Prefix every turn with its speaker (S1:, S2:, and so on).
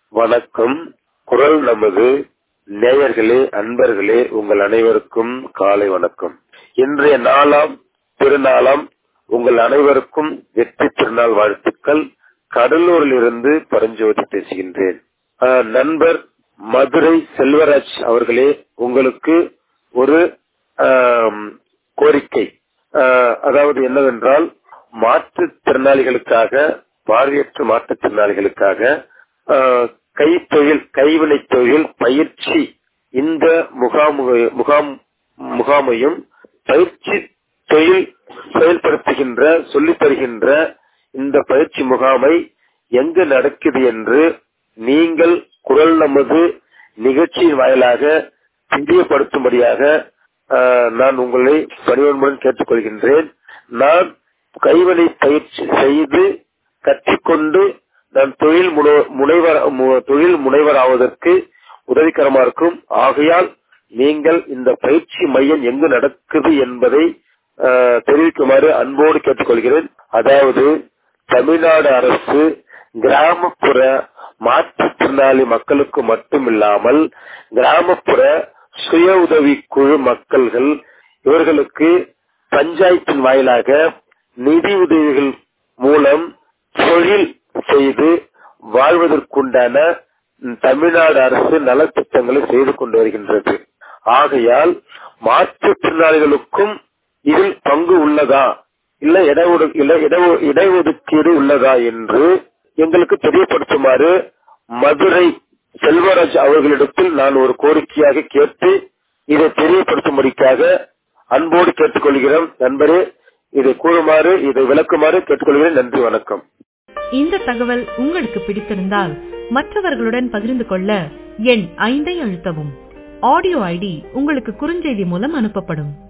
S1: வணக்கம் குரல் நமது நேயர்களே அன்பர்களே உங்கள் அனைவருக்கும் காலை வணக்கம் இன்றைய நாளாம் திருநாளாம் உங்கள் அனைவருக்கும் வெற்றி திருநாள் வாழ்த்துக்கள் கடலூரில் இருந்து பரஞ்சோதி பேசுகின்றேன் ஆஹ், நண்பர் மதுரை செல்வராஜ் அவர்களே உங்களுக்கு ஒரு ஆம், கோரிக்கை ஆஹ், அதாவது என்னவென்றால் மாற்றுத்திறனாளிகளுக்காக பார்வையற்ற மாற்றுத்திறனாளிகளுக்காக ஆஹ், கைத்தொழில் கைவினை தொழில் பயிற்சி இந்த முகாம் முகாம் முகாமையும் பயிற்சி தொழில் செயல்படுத்துகின்ற சொல்லித் தருகின்ற இந்த பயிற்சி முகாமை எங்கு நடக்குது என்று நீங்கள் குரல் நமது நிகழ்ச்சியின் வாயிலாக தெரியப்படுத்தும்படியாக ஆஹ், நான் உங்களை பணிவன்புடன் கேட்டுக்கொள்கின்றேன் நான் கைவினை பயிற்சி செய்து கற்றுக்கொண்டு நான் தொழில் முனை- முனைவர் மு- தொழில் முனைவர் ஆவதற்கு உதவிகரமா இருக்கும் ஆகையால் நீங்கள் இந்த பயிற்சி மையம் எங்கு நடக்குது என்பதை ஆஹ், தெரிவிக்குமாறு அன்போடு கேட்டுக்கொள்கிறேன் அதாவது தமிழ்நாடு அரசு கிராமப்புற மாற்றுத்திறனாளி மக்களுக்கு மட்டுமில்லாமல் கிராமப்புற சுய உதவி குழு மக்கள்கள் இவர்களுக்கு பஞ்சாயத்தின் வாயிலாக நிதி உதவிகள் மூலம் தொழில் செய்து வாழ்வதற்குண்டான தமிழ்நாடு அரசு நலத்திட்டங்களை செய்து கொண்டு வருகின்றது ஆகையால் மாற்றுத்திறனாளிகளுக்கும் இதில் பங்கு உள்ளதா இல்ல இடஒடு- இல்ல இடஒ- இடஒதுக்கீடு உள்ளதா என்று எங்களுக்கு தெரியப்படுத்துமாறு மதுரை செல்வராஜ் அவர்களிடத்தில் நான் ஒரு கோரிக்கையாக கேட்டு இதை தெரியப்படுத்தும்படிக்காக அன்போடு கேட்டுக்கொள்கிறோம் நண்பரே இதை கூறுமாறு இதை விளக்குமாறு கேட்டுக்கொள்கிறேன் நன்றி வணக்கம்
S2: இந்த தகவல் உங்களுக்கு பிடித்திருந்தால் மற்றவர்களுடன் பகிர்ந்து கொள்ள எண் ஐந்தை அழுத்தவும் ஆடியோ ஐடி உங்களுக்கு குறுஞ்செய்தி மூலம் அனுப்பப்படும்